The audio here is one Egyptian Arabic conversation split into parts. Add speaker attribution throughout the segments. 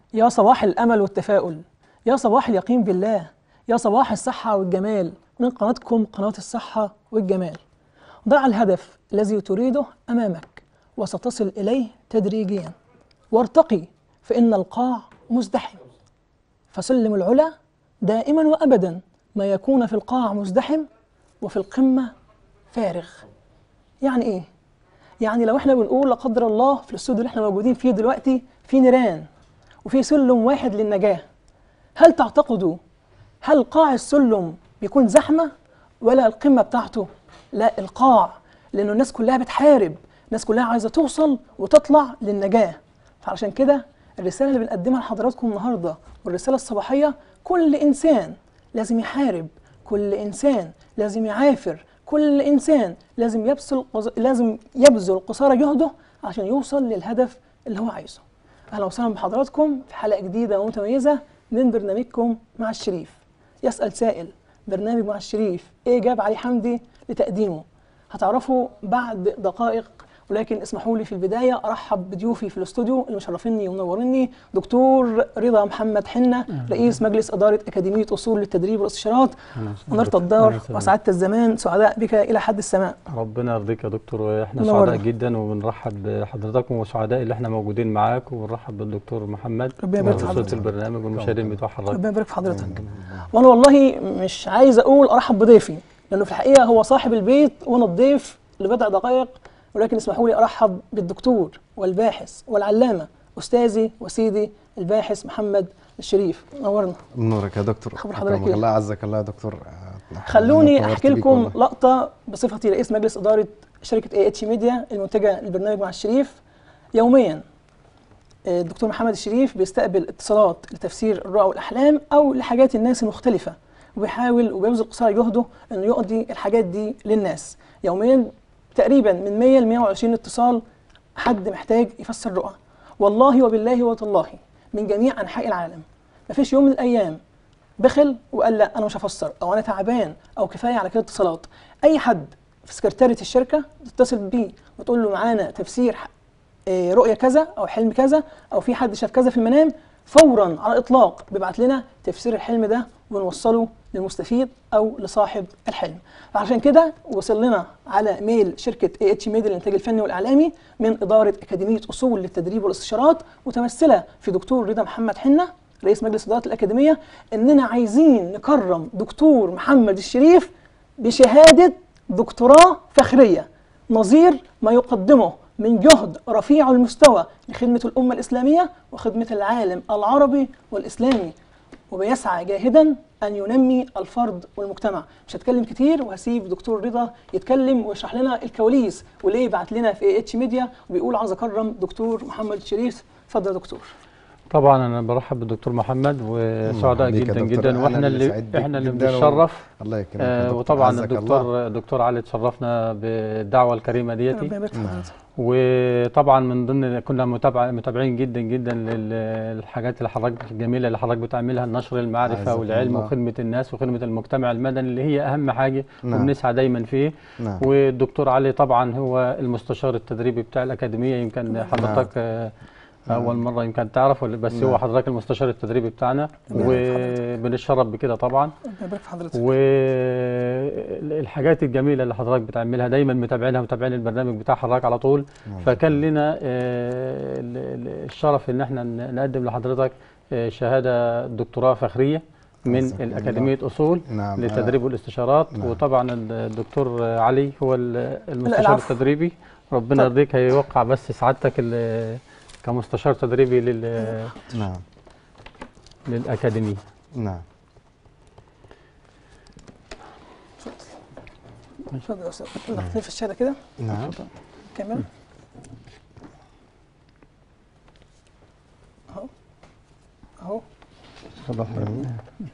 Speaker 1: يا صباح الأمل والتفاؤل يا صباح اليقين بالله يا صباح الصحة والجمال من قناتكم قناة الصحة والجمال ضع الهدف الذي تريده أمامك وستصل إليه تدريجيا وارتقي فإن القاع مزدحم فسلم العلا دائما وأبدا ما يكون في القاع مزدحم وفي القمة فارغ يعني إيه؟ يعني لو احنا بنقول لا قدر الله في الاستوديو اللي احنا موجودين فيه دلوقتي في نيران وفي سلم واحد للنجاة هل تعتقدوا هل قاع السلم بيكون زحمة ولا القمة بتاعته لا القاع لأنه الناس كلها بتحارب الناس كلها عايزة توصل وتطلع للنجاة فعشان كده الرسالة اللي بنقدمها لحضراتكم النهاردة والرسالة الصباحية كل إنسان لازم يحارب كل إنسان لازم يعافر كل إنسان لازم يبذل لازم يبذل قصارى جهده عشان يوصل للهدف اللي هو عايزه أهلا وسهلا بحضراتكم في حلقة جديدة ومتميزة من برنامجكم مع الشريف يسأل سائل برنامج مع الشريف إيه جاب علي حمدي لتقديمه هتعرفوا بعد دقائق ولكن اسمحوا لي في البدايه ارحب بضيوفي في الاستوديو اللي مشرفيني ومنوريني دكتور رضا محمد حنه رئيس مجلس اداره اكاديميه اصول للتدريب والاستشارات منرت الدار وسعاده الزمان سعداء بك الى حد السماء
Speaker 2: ربنا يرضيك يا دكتور واحنا
Speaker 1: منورنا.
Speaker 2: سعداء جدا وبنرحب بحضرتك وسعداء اللي احنا موجودين معاك وبنرحب بالدكتور محمد
Speaker 1: ربنا يبارك في
Speaker 2: وصوت
Speaker 1: حضرتك.
Speaker 2: البرنامج والمشاهدين بتوع حضرتك
Speaker 1: ربنا يبارك في حضرتك وانا والله مش عايز اقول ارحب بضيفي لانه في الحقيقه هو صاحب البيت وانا الضيف لبضع دقائق ولكن اسمحوا لي ارحب بالدكتور والباحث والعلامه استاذي وسيدي الباحث محمد الشريف نورنا
Speaker 3: نورك يا دكتور
Speaker 1: خبر حضرتك
Speaker 3: أكرمك
Speaker 1: إيه؟
Speaker 3: الله عزك الله يا دكتور آه،
Speaker 1: خلوني
Speaker 3: أنا
Speaker 1: احكي
Speaker 3: اتطورت بيك
Speaker 1: لكم
Speaker 3: والله.
Speaker 1: لقطه بصفتي رئيس مجلس اداره شركه اي اتش ميديا المنتجه للبرنامج مع الشريف يوميا آه، الدكتور محمد الشريف بيستقبل اتصالات لتفسير الرؤى والاحلام او لحاجات الناس المختلفه وبيحاول وبيبذل قصارى جهده انه يقضي الحاجات دي للناس يوميا تقريبا من 100 ل 120 اتصال حد محتاج يفسر رؤى والله وبالله وتالله من جميع انحاء العالم مفيش يوم من الايام بخل وقال لا انا مش هفسر او انا تعبان او كفايه على كده اتصالات اي حد في سكرتاريه الشركه تتصل بيه وتقول له معانا تفسير آه، رؤيه كذا او حلم كذا او في حد شاف كذا في المنام فورا على الاطلاق بيبعت لنا تفسير الحلم ده ونوصله للمستفيد او لصاحب الحلم فعشان كده وصل لنا على ميل شركه اي اتش ميديا للانتاج الفني والاعلامي من اداره اكاديميه اصول للتدريب والاستشارات متمثله في دكتور رضا محمد حنه رئيس مجلس اداره الاكاديميه اننا عايزين نكرم دكتور محمد الشريف بشهاده دكتوراه فخريه نظير ما يقدمه من جهد رفيع المستوى لخدمه الامه الاسلاميه وخدمه العالم العربي والاسلامي وبيسعى جاهدا ان ينمي الفرد والمجتمع مش هتكلم كتير وهسيب دكتور رضا يتكلم ويشرح لنا الكواليس وليه بعت لنا في اي اتش ميديا وبيقول عايز اكرم دكتور محمد الشريف اتفضل يا دكتور
Speaker 2: طبعا انا برحب بالدكتور محمد وسعداء
Speaker 3: بيك يا
Speaker 2: جدا
Speaker 3: دكتور.
Speaker 2: جدا
Speaker 3: أنا
Speaker 2: واحنا
Speaker 3: اللي
Speaker 2: اللي
Speaker 3: سعيد بيك
Speaker 2: احنا اللي
Speaker 3: جداً و-
Speaker 2: بنتشرف
Speaker 3: الله يكرمك يا
Speaker 2: آه
Speaker 3: دكتور.
Speaker 2: وطبعا
Speaker 3: عزك الله.
Speaker 2: الدكتور الدكتور علي تشرفنا بالدعوه الكريمه ديتي
Speaker 1: ربنا يبارك في حضرتك
Speaker 2: وطبعا من ضمن كنا متابعة متابعين جدا جدا للحاجات اللي حضرتك الجميله اللي حضرتك بتعملها نشر المعرفه
Speaker 3: عزك
Speaker 2: والعلم
Speaker 3: الله.
Speaker 2: وخدمه الناس وخدمه المجتمع المدني اللي هي اهم حاجه
Speaker 3: نعم.
Speaker 2: وبنسعى دايما فيه
Speaker 3: نعم
Speaker 2: والدكتور علي طبعا هو المستشار التدريبي بتاع الاكاديميه يمكن حضرتك آه، اول مره يمكن تعرف ولا بس هو
Speaker 3: نعم.
Speaker 2: حضرتك المستشار التدريبي بتاعنا
Speaker 1: نعم.
Speaker 2: وبنتشرف بكده طبعا
Speaker 1: ربنا يبارك في حضرتك
Speaker 2: والحاجات الجميله اللي حضرتك بتعملها دايما متابعينها متابعين البرنامج بتاع حضرتك على طول
Speaker 3: نعم.
Speaker 2: فكان لنا آه، ال- ال- الشرف ان احنا ن- نقدم لحضرتك آه، شهاده دكتوراه فخريه من
Speaker 3: عزك الله.
Speaker 2: الاكاديميه اصول
Speaker 3: نعم
Speaker 2: للتدريب والاستشارات
Speaker 3: نعم.
Speaker 2: وطبعا الدكتور علي هو ال- المستشار
Speaker 1: العفو.
Speaker 2: التدريبي ربنا
Speaker 1: طب.
Speaker 2: يرضيك هيوقع بس سعادتك ال- كمستشار تدريبي لل-
Speaker 3: نعم
Speaker 2: للاكاديميه
Speaker 3: نعم
Speaker 1: اتفضل يا استاذ ضغطني في الشهاده كده
Speaker 3: نعم
Speaker 1: كمل اهو اهو
Speaker 2: تفضل حضرتك.
Speaker 3: جميل.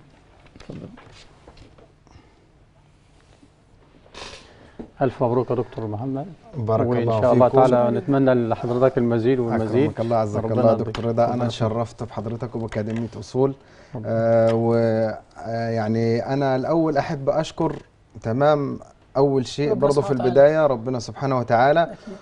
Speaker 2: الف مبروك يا دكتور محمد
Speaker 3: بارك
Speaker 2: وان
Speaker 3: الله
Speaker 2: شاء الله
Speaker 3: فيكم.
Speaker 2: تعالى نتمنى لحضرتك المزيد والمزيد
Speaker 3: أكرمك الله عزك
Speaker 2: ربنا
Speaker 3: الله
Speaker 2: يرضيك.
Speaker 3: دكتور رضا
Speaker 2: ربنا
Speaker 3: أنا
Speaker 2: يرضيك.
Speaker 3: تشرفت بحضرتك وبأكاديمية أصول آه ويعني أنا الأول أحب أشكر تمام اول شيء
Speaker 1: ربنا
Speaker 3: برضه في
Speaker 1: سبحانه وتعالى.
Speaker 3: البدايه ربنا سبحانه وتعالى
Speaker 1: أكيد.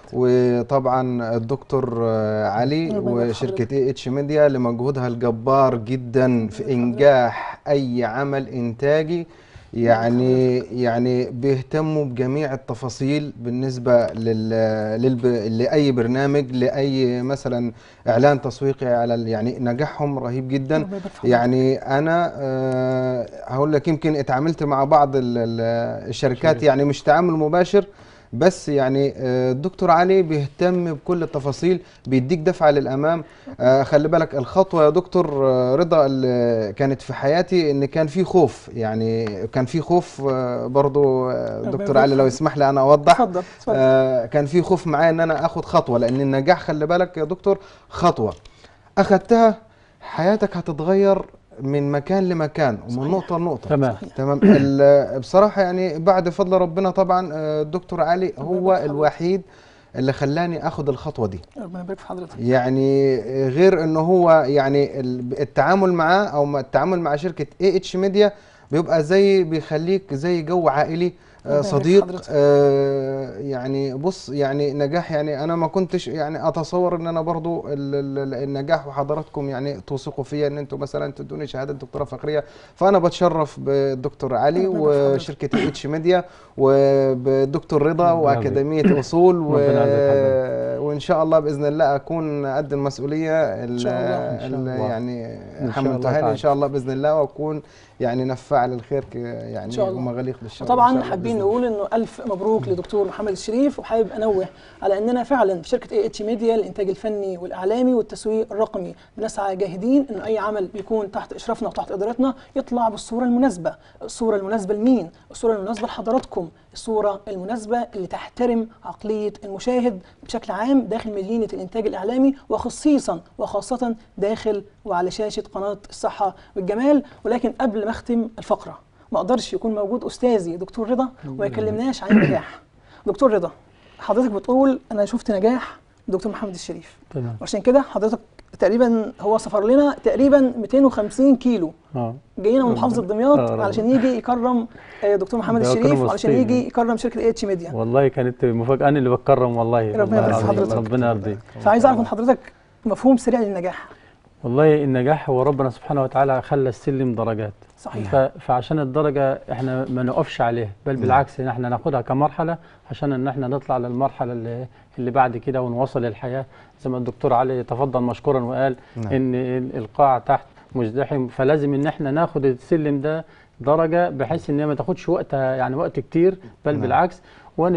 Speaker 3: وطبعا الدكتور آه، علي
Speaker 1: ربنا يبارك
Speaker 3: وشركه اي اتش ميديا لمجهودها الجبار جدا في انجاح اي عمل انتاجي يعني يعني بيهتموا بجميع التفاصيل بالنسبه لل للب... لاي برنامج لاي مثلا اعلان تسويقي على ال- يعني نجاحهم رهيب جدا
Speaker 1: ربنا يبارك في حضرتك.
Speaker 3: يعني انا آه، هقول لك يمكن اتعاملت مع بعض ال- ال- الشركات يعني مش تعامل مباشر بس يعني آه، الدكتور علي بيهتم بكل التفاصيل بيديك دفعه للامام آه، خلي بالك الخطوه يا دكتور آه، رضا اللي كانت في حياتي ان كان في خوف يعني كان في خوف آه، برضو آه، دكتور
Speaker 1: يبارك
Speaker 3: علي لو
Speaker 1: فيك.
Speaker 3: يسمح لي انا اوضح
Speaker 1: اتفضل اتفضل
Speaker 3: آه، كان في خوف معايا ان انا اخد خطوه لان النجاح خلي بالك يا دكتور خطوه اخدتها حياتك هتتغير من مكان لمكان ومن
Speaker 1: صحيح.
Speaker 3: نقطه لنقطه
Speaker 2: تمام
Speaker 3: تمام ال- بصراحه يعني بعد فضل ربنا طبعا آه، الدكتور علي هو
Speaker 1: يبارك في
Speaker 3: الوحيد اللي خلاني اخد الخطوه دي
Speaker 1: ربنا يبارك في حضرتك
Speaker 3: يعني غير انه هو يعني ال- التعامل معاه او ما- التعامل مع شركه اي اتش ميديا بيبقى زي بيخليك زي جو عائلي آه،
Speaker 1: ربنا يبارك
Speaker 3: صديق
Speaker 1: حضرتك.
Speaker 3: آه، يعني بص يعني نجاح يعني انا ما كنتش يعني اتصور ان انا برضو ال- ال- النجاح وحضراتكم يعني توثقوا فيا ان انتم مثلا تدوني شهاده دكتوراه فخريه فانا بتشرف بالدكتور علي
Speaker 1: ربنا يبارك حضرتك.
Speaker 3: وشركه اي اتش ميديا وبالدكتور رضا
Speaker 2: ربنا يعزك.
Speaker 3: واكاديميه اصول و...
Speaker 2: ربنا يعزك
Speaker 3: وان شاء الله باذن الله اكون قد المسؤوليه ال-
Speaker 1: شاء الله.
Speaker 2: إن شاء
Speaker 3: ال-
Speaker 2: الله.
Speaker 3: يعني
Speaker 2: إن شاء
Speaker 3: حملتها
Speaker 2: الله
Speaker 3: لي ان
Speaker 2: تعالى.
Speaker 3: شاء الله باذن الله واكون يعني نفاع للخير ك- يعني
Speaker 1: شاء الله.
Speaker 3: ومغاليق للشر إن شاء
Speaker 1: وطبعا
Speaker 3: الله
Speaker 1: حابين
Speaker 3: بإذن الله.
Speaker 1: نقول انه الف مبروك لدكتور محمد الشريف وحابب انوه على اننا فعلا في شركه اي اتش ميديا الانتاج الفني والاعلامي والتسويق الرقمي بنسعى جاهدين انه اي عمل بيكون تحت اشرافنا وتحت ادارتنا يطلع بالصوره المناسبه، الصوره المناسبه لمين؟ الصوره المناسبه لحضراتكم، الصوره المناسبه اللي تحترم عقليه المشاهد بشكل عام داخل مدينه الانتاج الاعلامي وخصيصا وخاصه داخل وعلى شاشه قناه الصحه والجمال ولكن قبل ما اختم الفقره ما اقدرش يكون موجود استاذي دكتور رضا وما يكلمناش عن النجاح دكتور رضا حضرتك بتقول انا شفت نجاح دكتور محمد الشريف
Speaker 2: تمام
Speaker 1: وعشان كده حضرتك تقريبا هو سافر لنا تقريبا 250 كيلو
Speaker 2: اه
Speaker 1: جايين من محافظه دمياط
Speaker 2: آه، ربنا.
Speaker 1: علشان يجي يكرم آه، دكتور محمد
Speaker 2: ده
Speaker 1: الشريف
Speaker 2: أكرم
Speaker 1: وعلشان
Speaker 2: وسطينا.
Speaker 1: يجي يكرم شركه اي اتش ميديا
Speaker 2: والله كانت مفاجأة أنا اللي بتكرم والله
Speaker 1: ربنا
Speaker 2: والله
Speaker 1: يبارك في
Speaker 2: العظيم.
Speaker 1: حضرتك.
Speaker 2: ربنا يرضيك
Speaker 1: فعايز اعرف من حضرتك مفهوم سريع للنجاح
Speaker 2: والله النجاح هو ربنا سبحانه وتعالى خلى السلم درجات
Speaker 1: صحيح
Speaker 2: ف- فعشان الدرجة احنا ما نقفش عليها بل بالعكس ان احنا ناخدها كمرحلة عشان ان احنا نطلع للمرحلة اللي, اللي بعد كده ونوصل للحياة زي ما الدكتور علي تفضل مشكورا وقال
Speaker 3: نعم.
Speaker 2: ان ال- القاع تحت مزدحم فلازم ان احنا ناخد السلم ده درجة بحيث ان هي ما تاخدش وقت يعني وقت كتير بل
Speaker 3: نعم.
Speaker 2: بالعكس وانا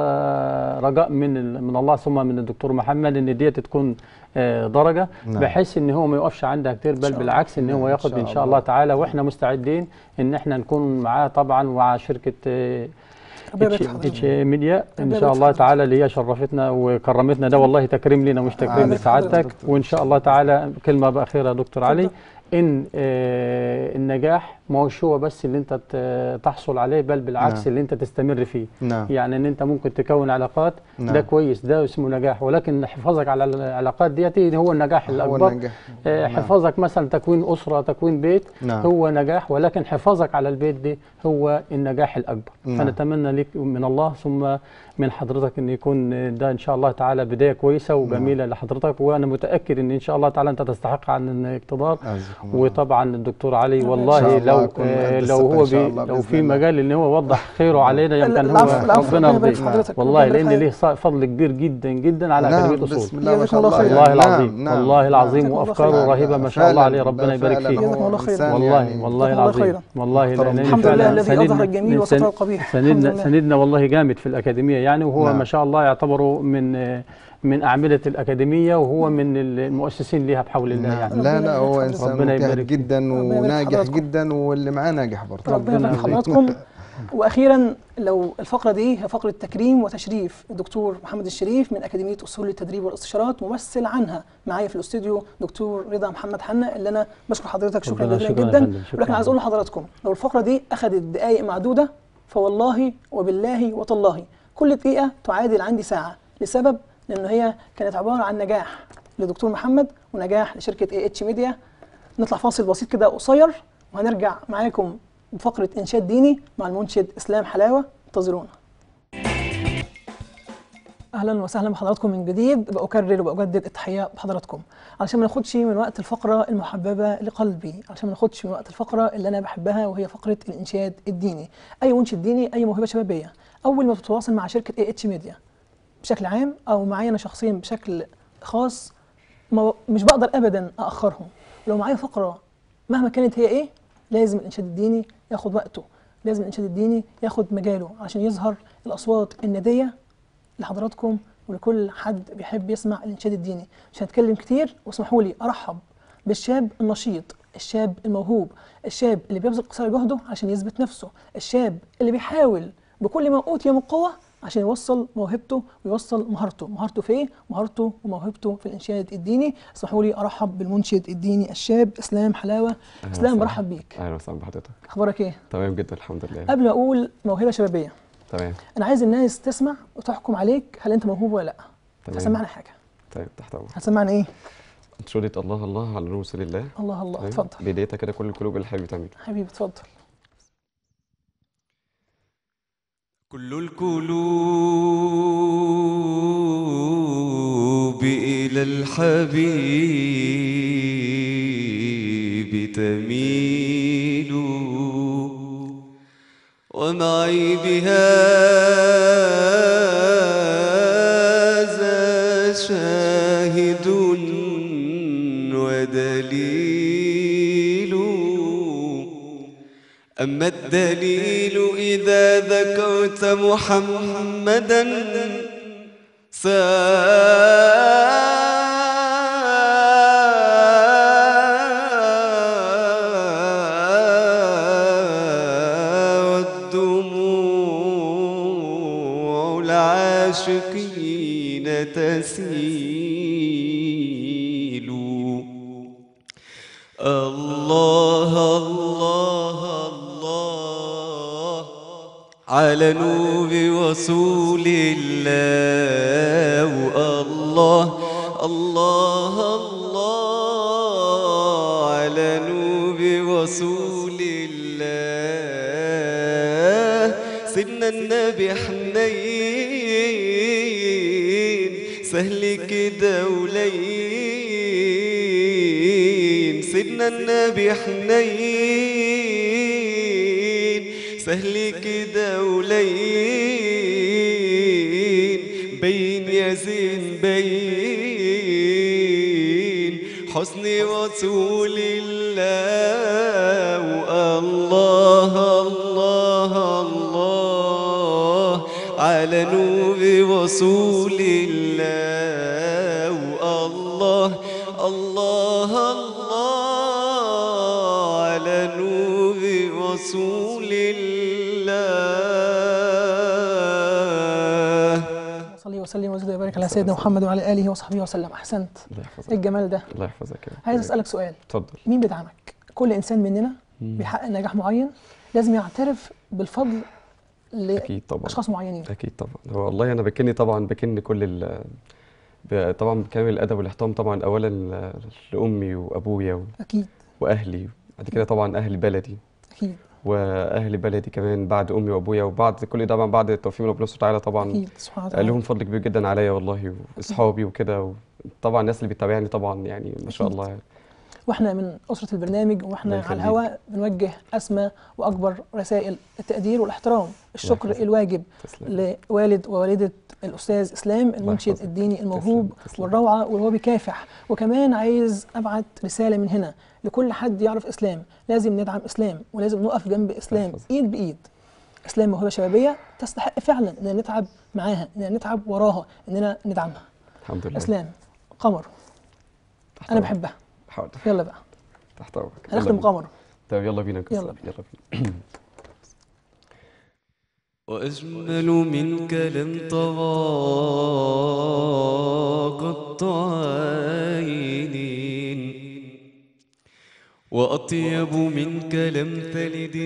Speaker 2: ب- رجاء من ال- من الله ثم من الدكتور محمد ان ديت تكون آه، درجه
Speaker 3: نعم.
Speaker 2: بحيث ان هو ما يقفش عندها كتير
Speaker 1: إن
Speaker 2: بل
Speaker 1: شاء
Speaker 2: بالعكس ان
Speaker 3: نعم،
Speaker 2: هو
Speaker 3: إن
Speaker 2: ياخد
Speaker 3: شاء
Speaker 2: ان شاء
Speaker 3: الله.
Speaker 2: الله تعالى واحنا مستعدين ان احنا نكون معاه طبعا مع شركه آه،
Speaker 1: ربنا يبارك في
Speaker 2: اتش
Speaker 1: حضرتك
Speaker 2: اتش ميديا ان
Speaker 1: ربنا
Speaker 2: شاء
Speaker 1: يبارك
Speaker 2: الله
Speaker 1: في حضرتك.
Speaker 2: تعالى اللي هي شرفتنا وكرمتنا ده والله تكريم لنا مش تكريم
Speaker 3: آمين.
Speaker 2: لسعادتك
Speaker 3: دكتور.
Speaker 2: وان شاء الله تعالى كلمه بقى اخيره يا دكتور علي
Speaker 1: اتفضل.
Speaker 2: ان آه، النجاح ما هوش هو بس اللي انت ت- تحصل عليه بل بالعكس
Speaker 3: نعم.
Speaker 2: اللي انت تستمر فيه
Speaker 3: نعم
Speaker 2: يعني ان انت ممكن تكون علاقات ده
Speaker 3: نعم.
Speaker 2: كويس ده اسمه نجاح ولكن حفاظك على العلاقات ديت هو النجاح
Speaker 3: هو
Speaker 2: الاكبر
Speaker 3: النجاح
Speaker 2: آه،
Speaker 3: نعم.
Speaker 2: حفاظك مثلا تكوين اسره تكوين بيت
Speaker 3: نعم.
Speaker 2: هو نجاح ولكن حفاظك على البيت دي هو النجاح الاكبر
Speaker 3: نعم.
Speaker 2: فنتمنى لك من الله ثم من حضرتك ان يكون ده ان شاء الله تعالى بدايه كويسه وجميله لحضرتك وانا متاكد ان ان شاء الله تعالى انت تستحق عن اقتدار
Speaker 3: أعزكم الله.
Speaker 2: وطبعا الدكتور علي
Speaker 1: إن شاء
Speaker 2: والله
Speaker 3: الله
Speaker 2: لو
Speaker 3: أكون
Speaker 2: آه،
Speaker 3: قد
Speaker 2: لو
Speaker 3: الثقة
Speaker 2: هو
Speaker 3: إن شاء
Speaker 2: بي
Speaker 3: الله
Speaker 2: لو
Speaker 3: بإذن
Speaker 2: في
Speaker 3: الله.
Speaker 2: مجال ان هو يوضح خيره علينا يمكن
Speaker 1: العفو،
Speaker 2: هو
Speaker 1: العفو،
Speaker 2: ربنا
Speaker 1: ربنا يبارك
Speaker 2: يرضيه
Speaker 1: في حضرتك.
Speaker 2: والله
Speaker 1: ربنا يبارك
Speaker 2: لان
Speaker 1: في
Speaker 2: ليه ص- فضل كبير جدا جدا على
Speaker 3: نعم
Speaker 2: اكاديميه اصول
Speaker 3: بسم الله ما
Speaker 1: جزاكم
Speaker 3: شاء
Speaker 1: الله
Speaker 3: الله
Speaker 1: خير.
Speaker 2: والله
Speaker 3: يعني.
Speaker 2: العظيم
Speaker 3: نعم،
Speaker 2: والله
Speaker 3: نعم.
Speaker 2: العظيم
Speaker 1: جزاكم الله
Speaker 2: وافكاره
Speaker 1: خير.
Speaker 2: رهيبه ما شاء الله
Speaker 3: فعلاً،
Speaker 2: عليه ربنا
Speaker 3: لا
Speaker 2: يبارك
Speaker 3: فعلاً
Speaker 2: فيه
Speaker 1: جزاكم
Speaker 3: هو
Speaker 1: الله خير.
Speaker 3: إنسان
Speaker 2: والله
Speaker 3: يعني
Speaker 2: والله
Speaker 1: جزاكم الله
Speaker 2: العظيم
Speaker 1: خيرا.
Speaker 2: والله
Speaker 3: محترم.
Speaker 2: لأن
Speaker 1: الحمد
Speaker 2: فعلاً
Speaker 1: لله الذي
Speaker 2: سندنا-
Speaker 1: اظهر الجميل وستر
Speaker 2: سن-
Speaker 1: القبيح الحمد
Speaker 2: سندنا
Speaker 1: لله
Speaker 2: سندنا والله جامد في الاكاديميه يعني وهو
Speaker 3: نعم.
Speaker 2: ما شاء الله يعتبر من من اعمده الاكاديميه وهو من المؤسسين ليها بحول الله
Speaker 3: نعم.
Speaker 2: يعني
Speaker 3: لا لا
Speaker 1: ربنا
Speaker 3: هو
Speaker 1: يبارك
Speaker 3: انسان
Speaker 2: ربنا
Speaker 3: مجتهد
Speaker 2: يبارك
Speaker 3: جدا
Speaker 1: ربنا يبارك
Speaker 3: وناجح
Speaker 1: حضراتكم.
Speaker 3: جدا واللي معاه ناجح برضه
Speaker 1: ربنا يبارك في
Speaker 2: يبارك.
Speaker 1: حضراتكم واخيرا لو الفقره دي هي فقره تكريم وتشريف الدكتور محمد الشريف من اكاديميه اصول التدريب والاستشارات ممثل عنها معايا في الاستوديو دكتور رضا محمد حنا اللي انا بشكر حضرتك شكرا
Speaker 2: ربنا
Speaker 1: جزيلا
Speaker 2: شكراً يا
Speaker 1: جدا
Speaker 2: فندم، شكراً.
Speaker 1: ولكن عايز اقول لحضراتكم لو الفقره دي اخذت دقائق معدوده فوالله وبالله وتالله كل دقيقه تعادل عندي ساعه لسبب لان هي كانت عباره عن نجاح لدكتور محمد ونجاح لشركه اي اتش ميديا نطلع فاصل بسيط كده قصير وهنرجع معاكم بفقره انشاد ديني مع المنشد اسلام حلاوه انتظرونا اهلا وسهلا بحضراتكم من جديد بأكرر وبجدد التحيه بحضراتكم علشان ما ناخدش من وقت الفقره المحببه لقلبي علشان ما ناخدش من وقت الفقره اللي انا بحبها وهي فقره الانشاد الديني اي منشد ديني اي موهبه شبابيه اول ما تتواصل مع شركه اي اتش ميديا بشكل عام او معايا انا شخصيا بشكل خاص ما مش بقدر ابدا اخرهم لو معايا فقره مهما كانت هي ايه لازم الانشاد الديني ياخد وقته لازم الانشاد الديني ياخد مجاله عشان يظهر الاصوات النديه لحضراتكم ولكل حد بيحب يسمع الانشاد الديني مش هنتكلم كتير واسمحوا لي ارحب بالشاب النشيط الشاب الموهوب الشاب اللي بيبذل قصارى جهده عشان يثبت نفسه الشاب اللي بيحاول بكل ما اوتي من قوه عشان يوصل موهبته ويوصل مهارته مهارته في ايه مهارته وموهبته في الانشاد الديني اسمحوا لي ارحب بالمنشد الديني الشاب اسلام حلاوه
Speaker 4: أهلا
Speaker 1: اسلام
Speaker 4: وسهلا.
Speaker 1: برحب بيك
Speaker 4: اهلا وسهلا بحضرتك
Speaker 1: اخبارك ايه
Speaker 4: تمام جدا الحمد لله
Speaker 1: قبل ما اقول موهبه شبابيه
Speaker 4: تمام
Speaker 1: انا عايز الناس تسمع وتحكم عليك هل انت موهوب ولا لا
Speaker 4: تمام
Speaker 1: هسمعنا حاجه
Speaker 4: طيب تحت امرك
Speaker 1: هتسمعنا ايه
Speaker 4: انشودة الله الله على رسول الله
Speaker 1: الله الله
Speaker 4: تمام؟
Speaker 1: اتفضل
Speaker 4: بدايتها كده كل القلوب اللي حابب تعمل
Speaker 1: حبيبي اتفضل
Speaker 5: كل القلوب إلى الحبيب تميل ومعي بهذا شاهد ودليل أما الدليل إذا ذكرت محمدا سارت دموع العاشقين تسيل الله الله الله على نور رسول الله الله الله الله على نور رسول الله سيدنا النبي حنين سهل كده ولين سيدنا النبي حنين سهل كده ولين بين يا زين بين حسن رسول الله الله الله الله على نور رسول الله الله الله الله على نور رسول الله
Speaker 1: صلي وسلم وزد وبارك على سيدنا محمد وعلى اله وصحبه وسلم احسنت
Speaker 4: الله
Speaker 1: ايه
Speaker 4: يحفظك
Speaker 1: الجمال ده
Speaker 4: الله يحفظك يا رب.
Speaker 1: عايز اسالك سؤال
Speaker 4: اتفضل
Speaker 1: مين بيدعمك كل انسان مننا
Speaker 4: مم.
Speaker 1: بيحقق نجاح معين لازم يعترف بالفضل
Speaker 4: اكيد طبعا
Speaker 1: لاشخاص معينين
Speaker 4: اكيد طبعا هو والله انا بكني طبعا بكن كل ال ب- طبعا بكامل الادب والاحترام طبعا اولا لامي وابويا و-
Speaker 1: اكيد
Speaker 4: واهلي بعد كده طبعا اهل بلدي
Speaker 1: اكيد
Speaker 4: واهل بلدي كمان بعد امي وابويا وبعد كل ده طبعا بعد التوفيق من ربنا سبحانه وتعالى طبعا
Speaker 1: اكيد سبحانه وتعالى
Speaker 4: لهم فضل كبير جدا عليا والله واصحابي وكده طبعا الناس اللي بتتابعني طبعا يعني ما شاء
Speaker 1: أكيد.
Speaker 4: الله يعني.
Speaker 1: واحنا من اسره البرنامج واحنا
Speaker 4: الله
Speaker 1: على
Speaker 4: يخليك.
Speaker 1: الهواء بنوجه اسمى واكبر رسائل التقدير والاحترام الشكر
Speaker 4: يحفظك.
Speaker 1: الواجب
Speaker 4: تسلم
Speaker 1: لوالد ووالده الاستاذ اسلام المنشد
Speaker 4: يحفظك.
Speaker 1: الديني الموهوب
Speaker 4: تسلم. تسلم.
Speaker 1: والروعه واللي هو بيكافح وكمان عايز ابعت رساله من هنا لكل حد يعرف اسلام لازم ندعم اسلام ولازم نقف جنب اسلام
Speaker 4: يحفظك.
Speaker 1: ايد بايد اسلام موهبه شبابيه تستحق فعلا اننا نتعب معاها اننا نتعب وراها اننا ندعمها
Speaker 4: الحمد لله
Speaker 1: اسلام قمر
Speaker 4: تحت
Speaker 1: انا
Speaker 4: أمرك.
Speaker 1: بحبها
Speaker 4: حاضر
Speaker 1: يلا بقى
Speaker 4: تحت امرك يلا
Speaker 1: هنختم
Speaker 4: بينا.
Speaker 1: قمر
Speaker 4: طيب يلا بينا نكسر.
Speaker 1: يلا.
Speaker 4: يلا بينا
Speaker 5: وأجمل منك لم ترى قط عينين وأطيب منك لم تلد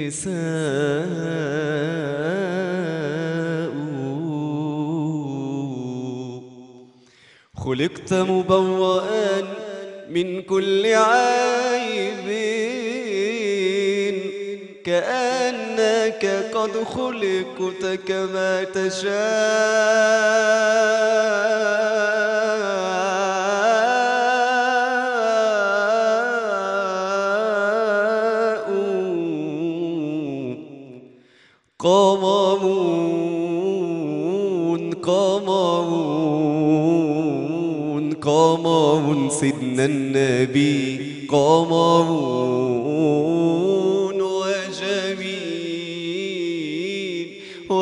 Speaker 5: النساء خلقت مبرأ من كل عيب كأنك قد خلقت كما تشاء قمرون قمرون قمر سيدنا النبي قمرون وجميل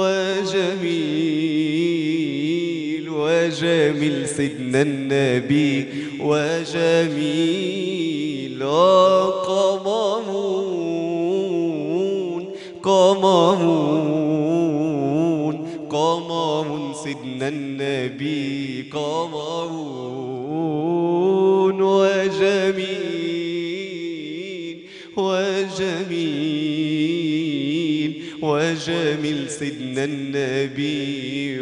Speaker 5: وجميل وجميل سيدنا النبي وجميل قمرون قمرون قمر سيدنا النبي قمرون وجميل وجميل وجميل سيدنا النبي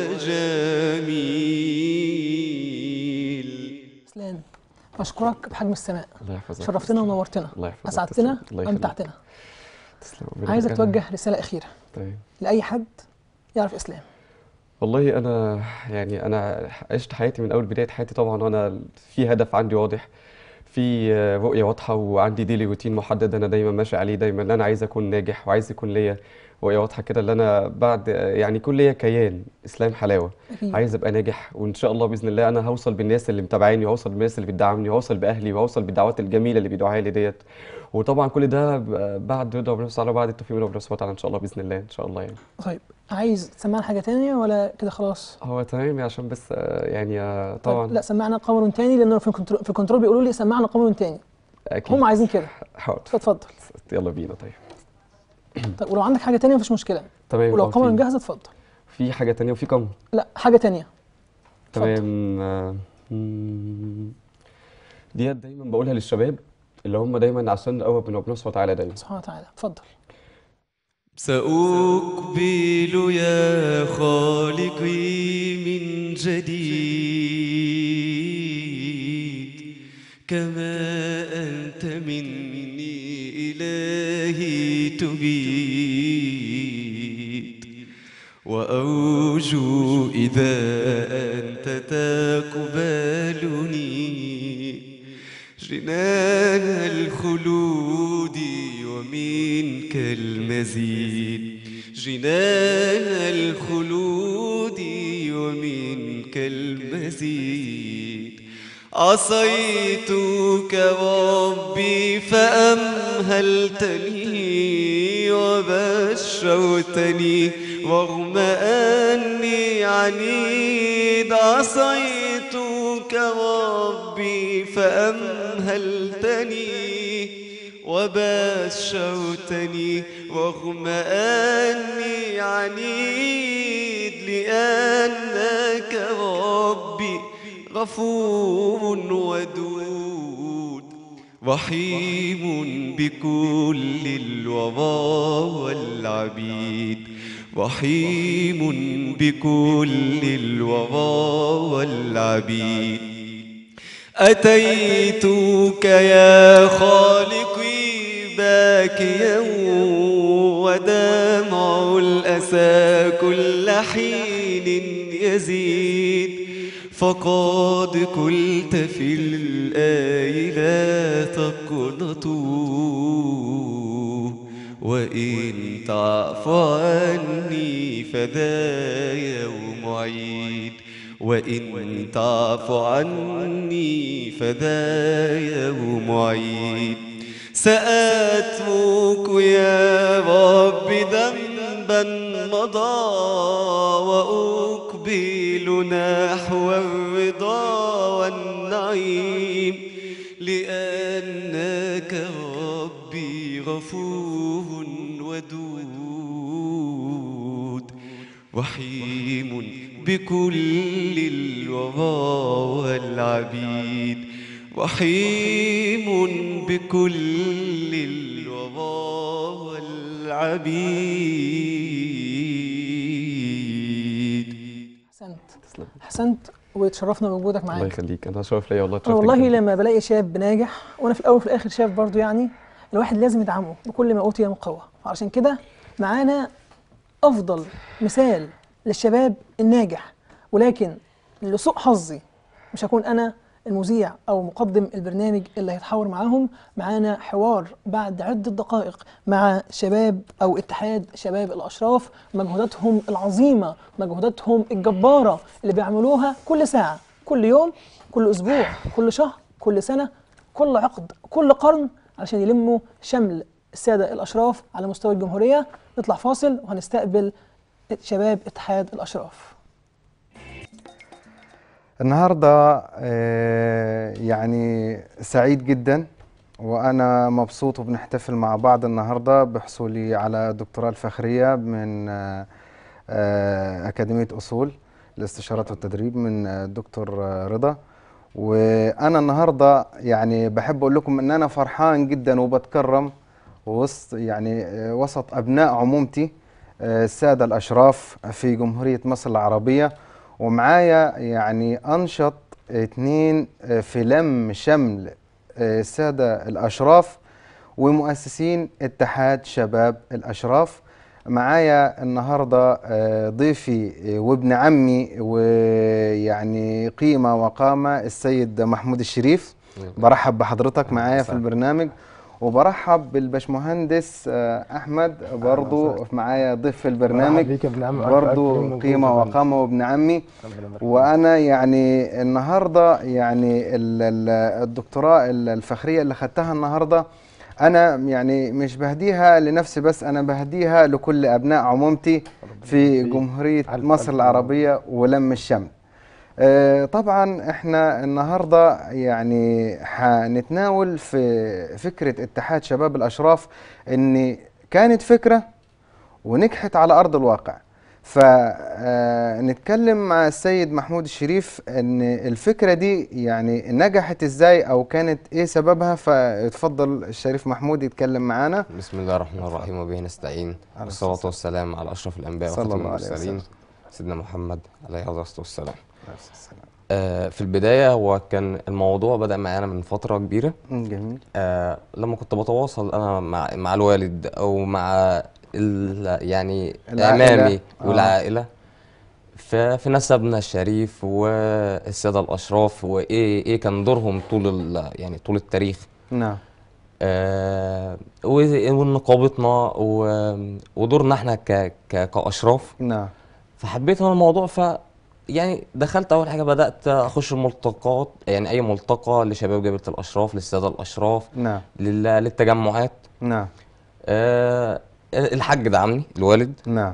Speaker 5: وجميل
Speaker 1: اسلام بشكرك بحجم السماء
Speaker 4: الله يحفظك
Speaker 1: شرفتنا ونورتنا
Speaker 4: الله يحفظك
Speaker 1: اسعدتنا
Speaker 4: تسلم. الله يخليك.
Speaker 1: وامتعتنا
Speaker 4: تسلم ربنا
Speaker 1: عايزك
Speaker 4: يخليك.
Speaker 1: توجه رساله اخيره
Speaker 4: طيب
Speaker 1: لاي حد يعرف اسلام
Speaker 4: والله انا يعني انا عشت حياتي من اول بدايه حياتي طبعا وانا في هدف عندي واضح في آه، رؤيه واضحه وعندي ديلي روتين محدد انا دايما ماشي عليه دايما ان انا عايز اكون ناجح وعايز يكون ليا رؤيه واضحه كده اللي انا بعد آه، يعني يكون ليا كيان اسلام حلاوه
Speaker 1: اكيد
Speaker 4: عايز ابقى ناجح وان شاء الله باذن الله انا هوصل بالناس اللي متابعاني وهوصل بالناس اللي بتدعمني وهوصل باهلي وهوصل بالدعوات الجميله اللي بيدعوها لي ديت وطبعا كل ده ب- بعد رضا ربنا سبحانه وتعالى بعد التوفيق من ربنا سبحانه وتعالى ان شاء الله باذن الله ان شاء الله يعني
Speaker 1: طيب عايز تسمعنا حاجه تانية ولا كده خلاص
Speaker 4: هو تمام عشان بس آه، يعني آه،
Speaker 1: طيب
Speaker 4: طبعا
Speaker 1: لا سمعنا قمر تاني لانه في الكنترول في الكنترول بيقولوا لي سمعنا قمر تاني
Speaker 4: اكيد
Speaker 1: هم عايزين كده
Speaker 4: حاضر
Speaker 1: فاتفضل
Speaker 4: يلا بينا طيب
Speaker 1: طيب ولو عندك حاجه تانية مفيش مشكله
Speaker 4: تمام
Speaker 1: ولو
Speaker 4: آه،
Speaker 1: قمر
Speaker 4: في-
Speaker 1: جاهزه اتفضل
Speaker 4: في حاجه تانية وفي قمر
Speaker 1: لا حاجه تانية اتفضل.
Speaker 4: تمام آه، مم، ديت دايما بقولها للشباب اللي هم دايما عشان نقرب من ربنا سبحانه وتعالى دايما
Speaker 1: سبحانه وتعالى اتفضل
Speaker 5: سأقبل يا خالقي من جديد كما أنت مني إلهي تبيد وأرجو إذا أنت تقبلني جنان الخلود ومنك المزيد جنان الخلود ومنك المزيد عصيتك ربي فأمهلتني وبشرتني رغم أني عنيد عصيتك ربي فأمهلتني وبشرتني رغم أني عنيد لأنك ربي غفور ودود رحيم بكل الورى والعبيد رحيم بكل الورى والعبيد أتيتك يا خالقي باكيا ودمع الأسى كل حين يزيد فقد قلت في الآي لا تقنطوا وإن تعف عني فذا يوم عيد وإن تعف عني فذا يوم عيد سأترك يا رب ذنبا مضى وأقبل نحو الرضا والنعيم لأنك ربي غفور ودود رحيم بكل الورى والعبيد رحيم بكل الورى والعبيد
Speaker 1: احسنت
Speaker 4: تسلم
Speaker 1: احسنت وتشرفنا بوجودك
Speaker 4: الله
Speaker 1: معاك
Speaker 4: يخليك انا شرف ليا والله
Speaker 1: انا
Speaker 4: اتشرفت
Speaker 1: والله
Speaker 4: جداً.
Speaker 1: لما بلاقي شاب ناجح وانا في الاول وفي الاخر شايف برضو يعني الواحد لازم يدعمه بكل ما اوتي من قوه عشان كده معانا افضل مثال للشباب الناجح ولكن لسوء حظي مش هكون انا المذيع او مقدم البرنامج اللي هيتحاور معاهم معانا حوار بعد عده دقائق مع شباب او اتحاد شباب الاشراف مجهوداتهم العظيمه مجهوداتهم الجباره اللي بيعملوها كل ساعه كل يوم كل اسبوع كل شهر كل سنه كل عقد كل قرن علشان يلموا شمل الساده الاشراف على مستوى الجمهوريه نطلع فاصل وهنستقبل شباب اتحاد الاشراف
Speaker 3: النهارده آه، يعني سعيد جدا وانا مبسوط وبنحتفل مع بعض النهارده بحصولي على الدكتوراه الفخريه من آه، آه، اكاديميه اصول الاستشارات والتدريب من آه، الدكتور آه، رضا وانا النهارده يعني بحب اقول لكم ان انا فرحان جدا وبتكرم وسط يعني آه، وسط ابناء عمومتي آه، الساده الاشراف في جمهوريه مصر العربيه ومعايا يعني انشط اتنين آه، في لم شمل آه، الساده الاشراف ومؤسسين اتحاد شباب الاشراف معايا النهارده آه، ضيفي آه، وابن عمي ويعني قيمه وقامه السيد محمود الشريف برحب بحضرتك معايا في البرنامج وبرحب بالبشمهندس آه، احمد برضو معايا ضيف في البرنامج
Speaker 6: بيك يا ابن عم
Speaker 3: برضو قيمه وقامه وابن عمي وانا يعني النهارده يعني ال- ال- الدكتوراه ال- الفخريه اللي خدتها النهارده انا يعني مش بهديها لنفسي بس انا بهديها لكل ابناء عمومتي في جمهوريه
Speaker 6: ألف
Speaker 3: مصر
Speaker 6: ألف
Speaker 3: العربيه ولم الشمل آه، طبعا احنا النهارده يعني هنتناول في فكره اتحاد شباب الاشراف ان كانت فكره ونجحت على ارض الواقع فنتكلم مع السيد محمود الشريف ان الفكره دي يعني نجحت ازاي او كانت ايه سببها فيتفضل الشريف محمود يتكلم معانا
Speaker 7: بسم الله الرحمن الرحيم وبه نستعين
Speaker 3: على
Speaker 7: والصلاة
Speaker 3: الصلاة
Speaker 7: والسلام على أشرف الأنبياء
Speaker 3: صلى
Speaker 7: وخاتم
Speaker 3: الله عليه
Speaker 7: المرسلين
Speaker 3: وسلم.
Speaker 7: سيدنا محمد عليه الصلاة والسلام آه في البداية هو كان الموضوع بدأ معانا من فترة كبيرة
Speaker 3: جميل
Speaker 7: آه لما كنت بتواصل أنا مع مع الوالد أو مع ال يعني
Speaker 3: العائلة.
Speaker 7: أمامي
Speaker 3: آه.
Speaker 7: والعائلة ف- في نسبنا الشريف والسادة الأشراف وإيه إيه كان دورهم طول ال- يعني طول التاريخ
Speaker 3: نعم
Speaker 7: آه، و- ونقابتنا و- ودورنا احنا ك ك كاشراف
Speaker 3: نعم
Speaker 7: فحبيت انا الموضوع ف يعني دخلت اول حاجه بدات اخش الملتقات يعني اي ملتقى لشباب جبهه الاشراف للساده الاشراف
Speaker 3: نعم
Speaker 7: لل- للتجمعات
Speaker 3: نعم
Speaker 7: آه، الحاج دعمني الوالد
Speaker 3: نعم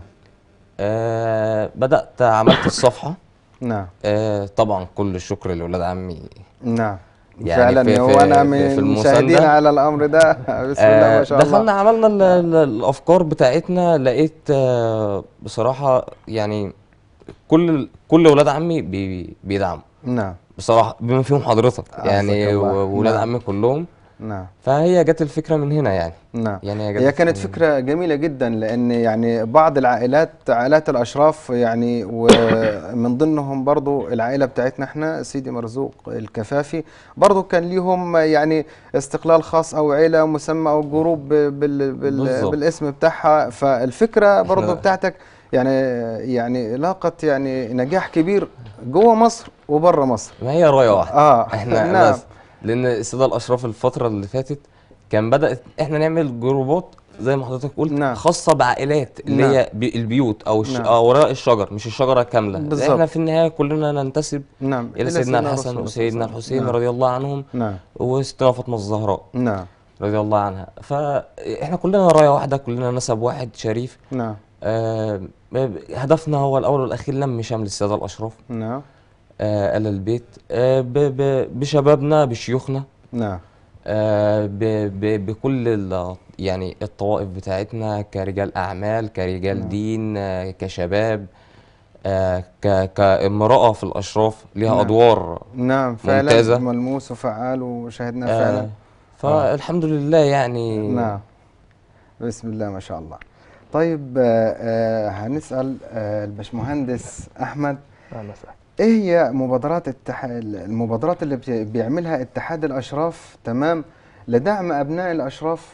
Speaker 7: آه، بدات عملت الصفحه
Speaker 3: نعم
Speaker 7: آه، طبعا كل الشكر لاولاد عمي
Speaker 3: نعم
Speaker 7: يعني
Speaker 3: فعلا
Speaker 7: في-
Speaker 3: هو
Speaker 7: في-
Speaker 3: انا
Speaker 7: في- في
Speaker 3: من
Speaker 7: المساندة.
Speaker 3: المشاهدين على الامر ده بسم الله
Speaker 7: آه،
Speaker 3: ما شاء الله
Speaker 7: دخلنا عملنا ال- ال- الافكار بتاعتنا لقيت آه، بصراحه يعني كل كل ولاد عمي بي- بيدعموا
Speaker 3: نعم
Speaker 7: بصراحه بما فيهم حضرتك
Speaker 3: عزك
Speaker 7: يعني
Speaker 3: الله.
Speaker 7: وولاد
Speaker 3: نعم.
Speaker 7: عمي كلهم
Speaker 3: نعم
Speaker 7: فهي جت الفكره من هنا يعني
Speaker 3: نعم
Speaker 7: يعني هي جت
Speaker 3: هي كانت
Speaker 7: من-
Speaker 3: فكرة جميلة جدا لأن يعني بعض العائلات عائلات الأشراف يعني ومن ضمنهم برضو العائلة بتاعتنا احنا سيدي مرزوق الكفافي برضو كان ليهم يعني استقلال خاص أو عيلة مسمى أو جروب بال بال
Speaker 7: بالظبط.
Speaker 3: بالاسم بتاعها فالفكرة برضو
Speaker 7: إحنا-
Speaker 3: بتاعتك يعني يعني لاقت يعني نجاح كبير جوه مصر وبره مصر
Speaker 7: ما هي رايه واحده
Speaker 3: اه
Speaker 7: احنا
Speaker 3: نعم
Speaker 7: بس لان الساده الاشراف الفتره اللي فاتت كان بدات احنا نعمل جروبات زي ما حضرتك قلت
Speaker 3: نعم.
Speaker 7: خاصه بعائلات اللي
Speaker 3: نعم.
Speaker 7: هي بي- البيوت او الش...
Speaker 3: نعم.
Speaker 7: اوراق الشجر مش الشجره كامله
Speaker 3: بالظبط.
Speaker 7: احنا في النهايه كلنا ننتسب
Speaker 3: نعم
Speaker 7: الى سيدنا الحسن
Speaker 3: الرسول صلى
Speaker 7: وسيدنا
Speaker 3: الله عليه وسلم.
Speaker 7: الحسين رضي الله عنهم
Speaker 3: نعم
Speaker 7: وستنا فاطمه الزهراء
Speaker 3: نعم
Speaker 7: رضي الله عنها فاحنا كلنا رايه واحده كلنا نسب واحد شريف
Speaker 3: نعم
Speaker 7: آه ب- هدفنا هو الاول والاخير لم شمل الساده الاشراف
Speaker 3: نعم
Speaker 7: آه آل البيت آه ب ب بشبابنا بشيوخنا
Speaker 3: نعم
Speaker 7: آه ب ب بكل ال- يعني الطوائف بتاعتنا كرجال اعمال كرجال دين آه كشباب آه ك كامراه في الاشراف ليها
Speaker 3: نعم.
Speaker 7: ادوار
Speaker 3: نعم فعلا
Speaker 7: ممتازة.
Speaker 3: ملموس وفعال وشاهدنا
Speaker 7: آه
Speaker 3: فعلا
Speaker 7: فالحمد لله يعني
Speaker 3: نعم بسم الله ما شاء الله طيب آه آه هنسأل آه الباشمهندس أحمد
Speaker 6: اهلا وسهلا
Speaker 3: إيه هي مبادرات التح... المبادرات اللي بي- بيعملها اتحاد الأشراف تمام لدعم أبناء الأشراف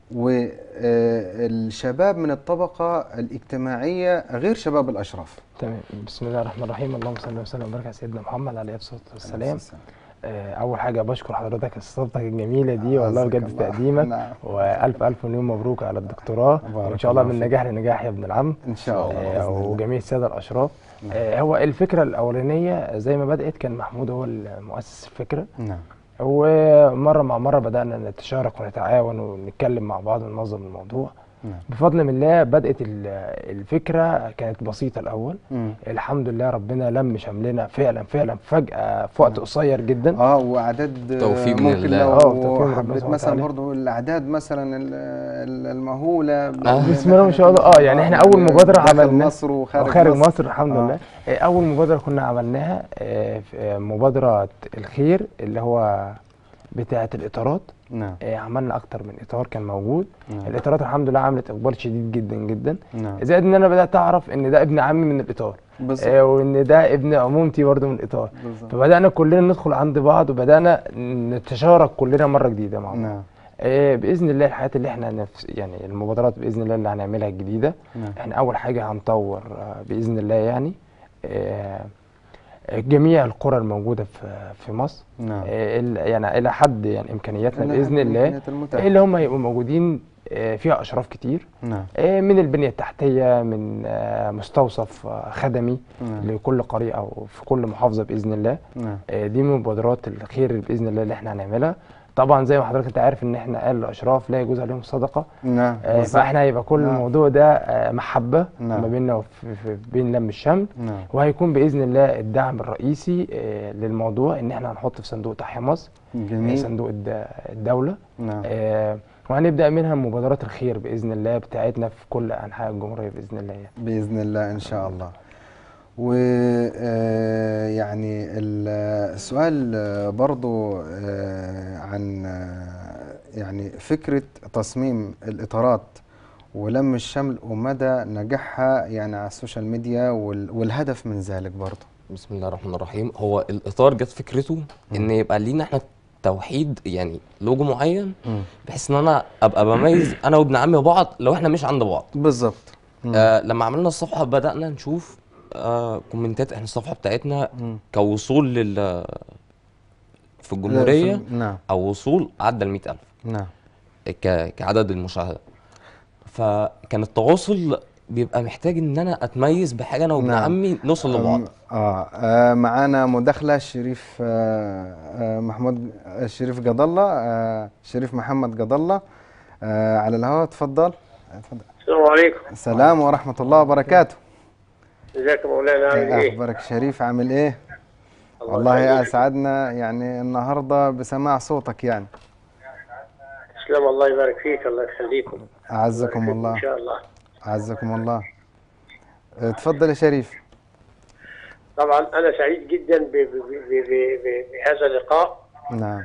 Speaker 3: والشباب من الطبقة الاجتماعية غير شباب الأشراف
Speaker 6: تمام بسم الله الرحمن الرحيم اللهم صل وسلم وبارك على سيدنا محمد عليه الصلاه والسلام آه، اول حاجه بشكر حضرتك استضافتك الجميله دي والله
Speaker 3: عزك
Speaker 6: بجد
Speaker 3: الله.
Speaker 6: تقديمك
Speaker 3: نعم.
Speaker 6: والف الف مليون مبروك على الدكتوراه
Speaker 3: بارك
Speaker 6: وان شاء الله
Speaker 3: الله
Speaker 6: من
Speaker 3: فيك.
Speaker 6: نجاح لنجاح يا ابن العم
Speaker 3: إن شاء الله
Speaker 6: آه،
Speaker 3: بإذن الله.
Speaker 6: وجميع الساده الاشراف آه، هو الفكره الاولانيه زي ما بدات كان محمود هو المؤسس الفكره
Speaker 3: نعم
Speaker 6: ومره مع مره بدانا نتشارك ونتعاون ونتكلم مع بعض وننظم الموضوع
Speaker 3: نعم.
Speaker 6: بفضل من الله بدات ال- الفكره كانت بسيطه الاول
Speaker 3: مم.
Speaker 6: الحمد لله ربنا لم شملنا فعلا فعلا فجاه في وقت قصير جدا
Speaker 3: اه واعداد آه،
Speaker 7: توفيق من
Speaker 3: ممكن
Speaker 7: الله.
Speaker 6: آه، توفيق من
Speaker 3: لو
Speaker 6: ربنا
Speaker 3: حبيت
Speaker 6: سبحانه
Speaker 3: مثلا
Speaker 6: وتعالى.
Speaker 3: برضو الاعداد مثلا ال- ال- المهوله
Speaker 7: آه.
Speaker 6: بسم الله ما شاء الله اه يعني احنا اول مبادره
Speaker 3: داخل
Speaker 6: عملناها
Speaker 3: مصر وخارج
Speaker 6: خارج
Speaker 3: مصر,
Speaker 6: مصر الحمد
Speaker 3: آه.
Speaker 6: لله آه، اول مبادره كنا عملناها آه، في- آه، مبادره الخير اللي هو بتاعه الاطارات
Speaker 3: نعم
Speaker 6: آه، عملنا اكتر من اطار كان موجود
Speaker 3: نعم.
Speaker 6: الاطارات الحمد لله عملت اقبال شديد جدا جدا
Speaker 3: نعم
Speaker 6: زائد ان انا بدات اعرف ان ده ابن عمي من الاطار
Speaker 3: بالظبط
Speaker 6: آه، وان ده ابن عمومتي برضه من الاطار
Speaker 3: بالظبط
Speaker 6: فبدانا كلنا ندخل عند بعض وبدانا نتشارك كلنا مره جديده مع بعض
Speaker 3: نعم
Speaker 6: آه، باذن الله الحاجات اللي احنا نفس يعني المبادرات باذن الله اللي هنعملها الجديده
Speaker 3: نعم
Speaker 6: احنا اول حاجه هنطور آه، باذن الله يعني آه، جميع القرى الموجوده في في مصر
Speaker 3: نعم
Speaker 6: آه، ال- يعني الى حد يعني امكانياتنا
Speaker 3: إلى
Speaker 6: باذن
Speaker 3: حد
Speaker 6: الله
Speaker 3: الإمكانيات المتاحة.
Speaker 6: اللي هم هيبقوا موجودين آه، فيها اشراف كتير
Speaker 3: نعم
Speaker 6: آه، من البنيه التحتيه من آه، مستوصف آه، خدمي
Speaker 3: نعم
Speaker 6: لكل قريه او في كل محافظه باذن الله
Speaker 3: نعم
Speaker 6: آه، دي من مبادرات الخير باذن الله اللي احنا هنعملها طبعا زي ما حضرتك انت عارف ان احنا اهل الاشراف لا يجوز عليهم الصدقه
Speaker 3: نعم
Speaker 6: آه،
Speaker 3: بالظبط.
Speaker 6: فاحنا هيبقى كل
Speaker 3: نعم.
Speaker 6: الموضوع ده آه، محبه
Speaker 3: نعم.
Speaker 6: ما بيننا وفي في- بين لم الشمل
Speaker 3: نعم
Speaker 6: وهيكون باذن الله الدعم الرئيسي آه، للموضوع ان احنا هنحط في صندوق تحيا مصر آه،
Speaker 3: جميل
Speaker 6: صندوق الد- الدوله
Speaker 3: نعم
Speaker 6: آه، وهنبدا منها مبادرات الخير باذن الله بتاعتنا في كل انحاء الجمهوريه باذن الله يعني.
Speaker 3: بإذن الله إن شاء الله ويعني السؤال آه، برضو آه، عن آه، يعني فكرة تصميم الإطارات ولم الشمل ومدى نجاحها يعني على السوشيال ميديا وال- والهدف من ذلك برضو
Speaker 7: بسم الله الرحمن الرحيم هو الاطار جت فكرته ان يبقى لينا احنا توحيد يعني لوجو معين بحيث ان انا ابقى بميز انا وابن عمي بعض لو احنا مش عند بعض
Speaker 3: بالظبط مم.
Speaker 7: آه لما عملنا الصفحه بدانا نشوف آه كومنتات احنا الصفحه بتاعتنا
Speaker 3: مم.
Speaker 7: كوصول لل في الجمهوريه
Speaker 3: لا، في- نعم
Speaker 7: او وصول عدى ال 100000
Speaker 3: نعم
Speaker 7: ك- كعدد المشاهدة فكان التواصل بيبقى محتاج ان انا اتميز بحاجة انا وابن
Speaker 3: نعم.
Speaker 7: عمي نوصل لبعض
Speaker 3: أم- آه, آه معانا مداخلة شريف آه آه محمود آه شريف قض الله آه شريف محمد قض الله آه على الهواء تفضل تفضل.
Speaker 8: السلام عليكم
Speaker 3: السلام ورحمة الله وبركاته
Speaker 8: ازيك يا مولانا عامل ايه؟
Speaker 3: أخبارك شريف عامل إيه؟
Speaker 8: الله
Speaker 3: والله
Speaker 8: يخليك.
Speaker 3: أسعدنا يعني النهاردة بسماع صوتك يعني
Speaker 8: تسلم الله يبارك فيك الله يخليكم
Speaker 3: أعزكم
Speaker 8: يبارك فيك
Speaker 3: الله
Speaker 8: ان شاء الله
Speaker 3: أعزكم الله آه تفضل يا شريف
Speaker 8: طبعا انا سعيد جدا ب- ب- ب- ب- ب- ب- بهذا اللقاء
Speaker 3: نعم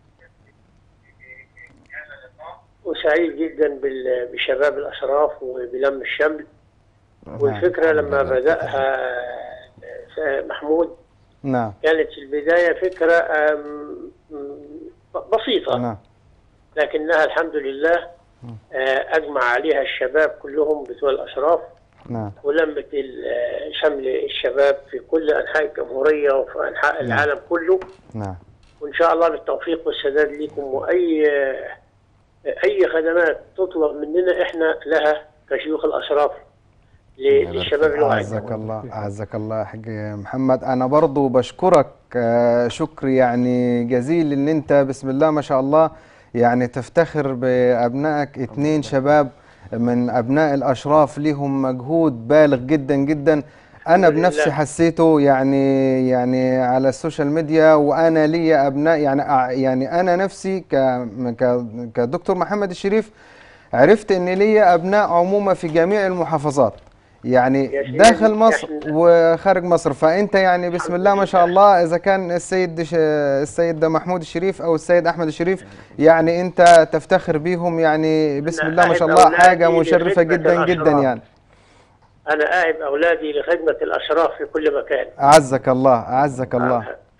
Speaker 8: وسعيد جدا بال- بشباب الاشراف وبلم الشمل والفكره لما
Speaker 3: الحمد لله.
Speaker 8: بداها آه، محمود
Speaker 3: نعم
Speaker 8: كانت في البدايه فكره آم، م- بسيطه
Speaker 3: نعم
Speaker 8: لكنها الحمد لله آه، اجمع عليها الشباب كلهم بتوع الاشراف
Speaker 3: نعم
Speaker 8: ولمت ال- آه، شمل الشباب في كل انحاء الجمهوريه وفي انحاء العالم كله
Speaker 3: نعم
Speaker 8: وان شاء الله بالتوفيق والسداد لكم واي آه، اي خدمات تطلب مننا احنا لها كشيوخ الاشراف ل- للشباب الواعي
Speaker 3: أعزك الله أعزك الله يا حاج محمد أنا برضو بشكرك آه، شكر يعني جزيل إن أنت بسم الله ما شاء الله يعني تفتخر بأبنائك اتنين شباب من أبناء الأشراف ليهم مجهود بالغ جدا جدا أنا
Speaker 8: الحمد
Speaker 3: بنفسي
Speaker 8: لله.
Speaker 3: حسيته يعني يعني على السوشيال ميديا وأنا لي أبناء يعني أع- يعني أنا نفسي ك ك- كدكتور محمد الشريف عرفت ان ليا ابناء عمومه في جميع المحافظات يعني
Speaker 8: يا سيدي،
Speaker 3: داخل مصر
Speaker 8: إحنا-
Speaker 3: وخارج مصر فانت يعني بسم الله ما شاء الله اذا كان السيد ش- السيد ده محمود الشريف او السيد احمد الشريف يعني انت تفتخر بيهم يعني بسم الله ما شاء الله
Speaker 8: أهب
Speaker 3: حاجه
Speaker 8: أولادي
Speaker 3: مشرفه
Speaker 8: لخدمة
Speaker 3: جدا جدا
Speaker 8: الأشراف.
Speaker 3: يعني
Speaker 8: انا اهب اولادي لخدمه الاشراف في كل مكان
Speaker 3: اعزك الله اعزك الله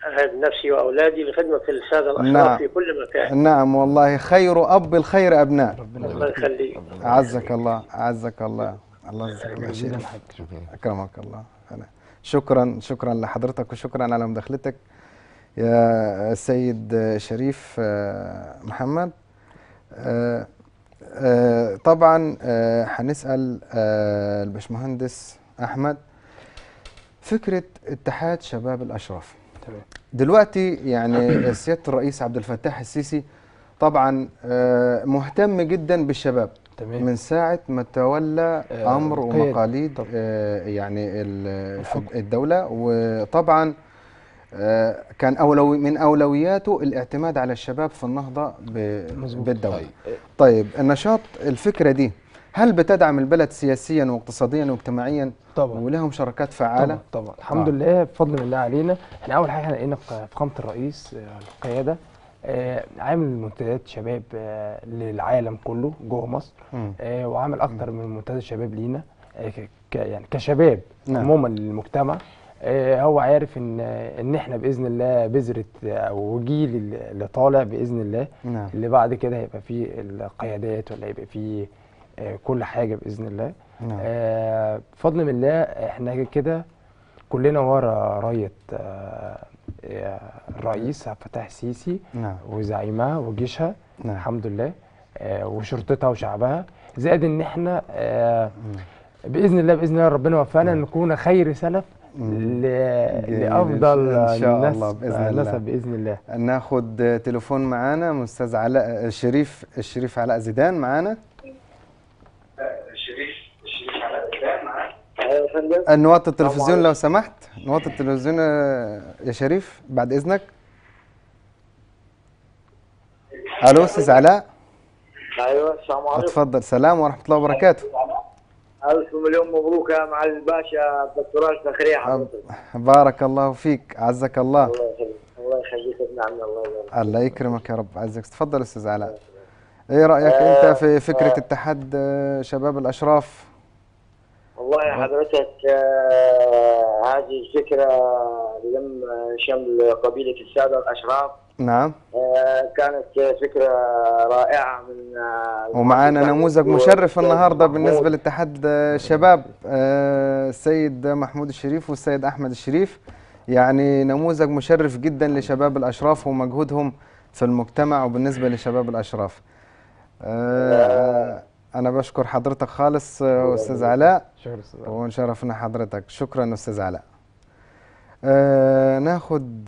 Speaker 8: أهب نفسي وأولادي لخدمة السادة الأشراف
Speaker 3: نعم.
Speaker 8: في كل مكان
Speaker 3: نعم والله خير اب الخير ابناء
Speaker 8: الله يخليك
Speaker 3: اعزك الله اعزك الله الله يجزاك الله
Speaker 6: جزيلا
Speaker 3: خير
Speaker 6: حاج
Speaker 3: اكرمك الله أنا شكرا شكرا لحضرتك وشكرا على مداخلتك يا السيد شريف آه، محمد آه، آه، طبعا آه، هنسال آه، الباشمهندس احمد فكره اتحاد شباب الاشراف
Speaker 6: تمام
Speaker 3: دلوقتي يعني سياده الرئيس عبد الفتاح السيسي طبعا آه، مهتم جدا بالشباب
Speaker 6: تمام
Speaker 3: من ساعة ما تولى
Speaker 6: آه،
Speaker 3: أمر
Speaker 6: القيادة.
Speaker 3: ومقاليد
Speaker 6: طبعا.
Speaker 3: آه، يعني ال-
Speaker 6: الحكم.
Speaker 3: الدولة وطبعا آه، كان أولوي من أولوياته الاعتماد على الشباب في النهضة ب-
Speaker 6: مظبوط.
Speaker 3: بالدولة
Speaker 7: طيب.
Speaker 3: طيب النشاط الفكرة دي هل بتدعم البلد سياسيا واقتصاديا واجتماعيا
Speaker 6: طبعا
Speaker 3: ولهم شراكات فعالة
Speaker 6: طبعا طبعا الحمد
Speaker 3: آه.
Speaker 6: لله بفضل الله علينا احنا اول حاجه احنا لقينا في فخامه الرئيس آه، القياده آه، عامل منتديات شباب آه، للعالم كله جوه مصر
Speaker 3: مم.
Speaker 6: آه، وعامل اكتر من منتدى شباب لينا آه، ك- ك- يعني كشباب
Speaker 3: نعم.
Speaker 6: عموما للمجتمع آه، هو عارف ان ان احنا باذن الله بذره آه، او جيل اللي- اللي طالع باذن الله
Speaker 3: نعم
Speaker 6: اللي بعد كده هيبقى فيه القيادات ولا هيبقى فيه آه، كل حاجه باذن الله
Speaker 3: نعم
Speaker 6: آه، بفضل من الله احنا كده كلنا ورا رايه آه، آه، الرئيس عبد الفتاح السيسي
Speaker 3: نعم
Speaker 6: وزعيمها وجيشها
Speaker 3: نعم.
Speaker 6: الحمد لله آه، وشرطتها وشعبها زائد ان احنا آه، باذن الله باذن الله ربنا وفقنا ان نكون خير سلف ل-
Speaker 3: جميل.
Speaker 6: لافضل
Speaker 3: إن شاء
Speaker 6: الناس
Speaker 3: الله بإذن الله.
Speaker 6: نسب باذن الله
Speaker 3: ناخد تليفون معانا من استاذ علاء الشريف الشريف علاء زيدان معانا
Speaker 8: أيوة يا فندم
Speaker 3: نوطي التلفزيون لو سمحت نوطي التلفزيون آه، يا شريف بعد اذنك الو استاذ علاء
Speaker 8: أيوة السلام عليكم
Speaker 3: اتفضل سلام ورحمه الله وبركاته
Speaker 8: ألف مليون مبروك يا معالي الباشا الدكتوراه الفخرية حضرتك
Speaker 3: بارك الله فيك عزك الله
Speaker 8: الله يخليك الله يخليك ابن عمي الله يبارك
Speaker 3: الله يكرمك يا رب عزك تفضل استاذ علاء ايه رايك انت في فكره اتحاد آه، شباب الاشراف
Speaker 8: والله يا حضرتك آه، هذه الفكرة لم شمل قبيلة السادة الأشراف
Speaker 3: نعم
Speaker 8: آه، كانت فكرة رائعة من آه،
Speaker 3: ومعانا
Speaker 8: المهندس
Speaker 3: نموذج
Speaker 8: محمود
Speaker 3: مشرف
Speaker 8: والأستاذ
Speaker 3: النهارده
Speaker 8: محمود.
Speaker 3: بالنسبه لاتحاد آه، الشباب آه، السيد محمود الشريف والسيد احمد الشريف يعني نموذج مشرف جدا لشباب الاشراف ومجهودهم في المجتمع وبالنسبه لشباب الاشراف آه، انا بشكر حضرتك خالص آه، استاذ علاء
Speaker 6: شكرا استاذ
Speaker 3: ونشرفنا حضرتك شكرا استاذ علاء آه ناخد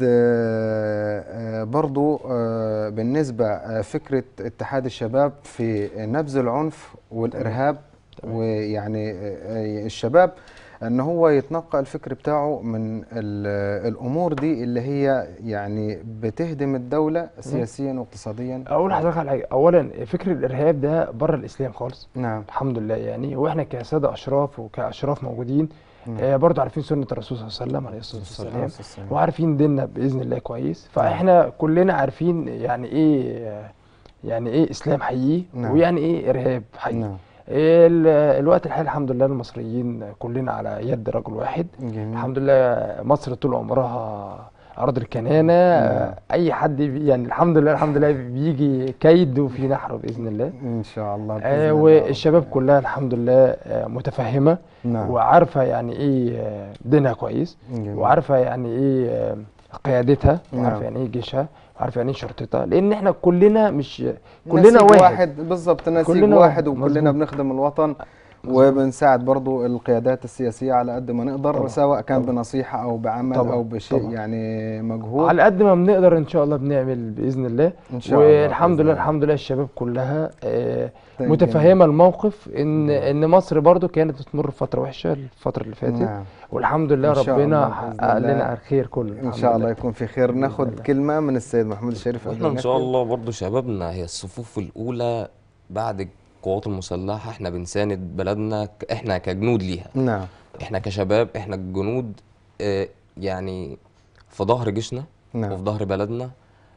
Speaker 3: آه آه برضو آه بالنسبة آه فكرة اتحاد الشباب في نبذ العنف والإرهاب ويعني آه الشباب ان هو يتنقى الفكر بتاعه من ال- الامور دي اللي هي يعني بتهدم الدولة سياسيا واقتصاديا
Speaker 6: اقول لحضرتك على حاجه اولا فكر الارهاب ده بره الاسلام خالص
Speaker 3: نعم
Speaker 6: الحمد لله يعني واحنا كساده اشراف وكاشراف موجودين آه برضو عارفين سنه الرسول صلى الله عليه وسلم عليه الصلاه والسلام وعارفين ديننا باذن الله كويس فاحنا كلنا عارفين يعني ايه آه، يعني ايه اسلام حقيقي
Speaker 3: نعم.
Speaker 6: ويعني ايه ارهاب حقيقي
Speaker 3: نعم
Speaker 6: ال- الوقت الحالي الحمد لله المصريين كلنا على يد رجل واحد
Speaker 3: جميل
Speaker 6: الحمد لله مصر طول عمرها ارض الكنانه
Speaker 3: نعم.
Speaker 6: اي حد بي يعني الحمد لله الحمد لله بيجي كيد وفي نحره باذن الله
Speaker 3: ان شاء الله بإذن
Speaker 6: آه
Speaker 3: الله.
Speaker 6: والشباب كلها الحمد لله آه متفهمه
Speaker 3: نعم
Speaker 6: وعارفه يعني ايه آه، دينها كويس
Speaker 3: جميل.
Speaker 6: وعارفه يعني ايه آه، قيادتها
Speaker 3: نعم.
Speaker 6: وعارفه يعني ايه جيشها وعارفه يعني ايه شرطتها لان احنا كلنا مش كلنا
Speaker 3: نسيج
Speaker 6: واحد,
Speaker 3: واحد بالظبط نسيج
Speaker 6: كلنا
Speaker 3: واحد
Speaker 6: واحد،
Speaker 3: وكلنا
Speaker 6: مظبوط.
Speaker 3: بنخدم الوطن وبنساعد برضو القيادات السياسية على قد ما نقدر
Speaker 6: طبعا،
Speaker 3: سواء كان
Speaker 6: طبعا.
Speaker 3: بنصيحة أو بعمل
Speaker 6: طبعا،
Speaker 3: أو بشيء
Speaker 6: طبعا.
Speaker 3: يعني مجهود
Speaker 6: على قد ما بنقدر ان شاء الله بنعمل باذن الله
Speaker 3: إن شاء الله
Speaker 6: والحمد
Speaker 3: بإذن
Speaker 6: لله
Speaker 3: الله.
Speaker 6: الحمد لله الشباب كلها آه،
Speaker 3: طيب،
Speaker 6: متفهمه الموقف ان ان مصر برضو كانت بتمر بفتره وحشه الفتره اللي فاتت
Speaker 3: نعم
Speaker 6: والحمد لله
Speaker 3: إن شاء
Speaker 6: ربنا
Speaker 3: الله بإذن
Speaker 6: حقق
Speaker 3: الله.
Speaker 6: لنا الخير كله
Speaker 3: إن
Speaker 6: الحمد
Speaker 3: شاء الله
Speaker 6: لله.
Speaker 3: يكون في خير
Speaker 6: بإذن
Speaker 3: ناخد
Speaker 6: الله.
Speaker 3: كلمة من السيد محمود الشريف
Speaker 7: واحنا
Speaker 3: قبل
Speaker 7: ان شاء
Speaker 3: نختم.
Speaker 7: الله برضو شبابنا هي الصفوف الاولى بعد القوات المسلحه احنا بنساند بلدنا ك- احنا كجنود ليها
Speaker 3: نعم
Speaker 7: احنا كشباب احنا الجنود آه، يعني في ظهر جيشنا
Speaker 3: نعم
Speaker 7: وفي ظهر بلدنا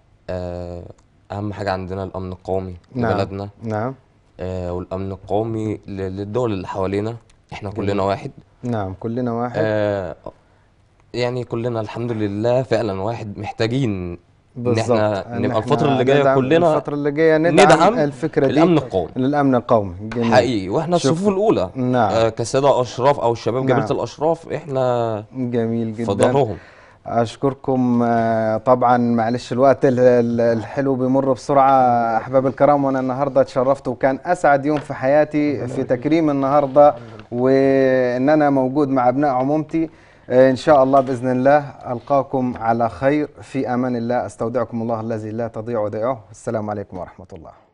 Speaker 7: آه، اهم حاجه عندنا الامن القومي
Speaker 3: نعم.
Speaker 7: لبلدنا
Speaker 3: نعم
Speaker 7: آه، والامن القومي ل- للدول اللي حوالينا احنا كلنا واحد
Speaker 3: نعم كلنا واحد
Speaker 7: آه، يعني كلنا الحمد لله فعلا واحد محتاجين ان
Speaker 3: بالظبط
Speaker 7: احنا
Speaker 3: إن
Speaker 7: نبقى
Speaker 3: إحنا
Speaker 7: الفترة اللي جاية
Speaker 3: ندعم-
Speaker 7: كلنا
Speaker 3: الفترة اللي جاية ندعم,
Speaker 7: ندعم
Speaker 3: الفكرة دي
Speaker 7: الامن القومي
Speaker 3: للأمن القومي جميل.
Speaker 7: حقيقي واحنا
Speaker 3: شوف-
Speaker 7: الصفوف الاولى
Speaker 3: نعم
Speaker 7: آه كسادة اشراف او الشباب
Speaker 3: نعم.
Speaker 7: جبهة الاشراف احنا
Speaker 3: جميل
Speaker 7: في
Speaker 3: جدا
Speaker 7: ظهرهم
Speaker 3: أشكركم آه، طبعا معلش الوقت ال- ال- الحلو بيمر بسرعة أحباب الكرام وأنا النهاردة اتشرفت وكان أسعد يوم في حياتي في تكريم النهاردة وإن أنا موجود مع أبناء عمومتي آه، إن شاء الله بإذن الله ألقاكم على خير في أمان الله أستودعكم الله الذي لا تضيع ودائعه السلام عليكم ورحمة الله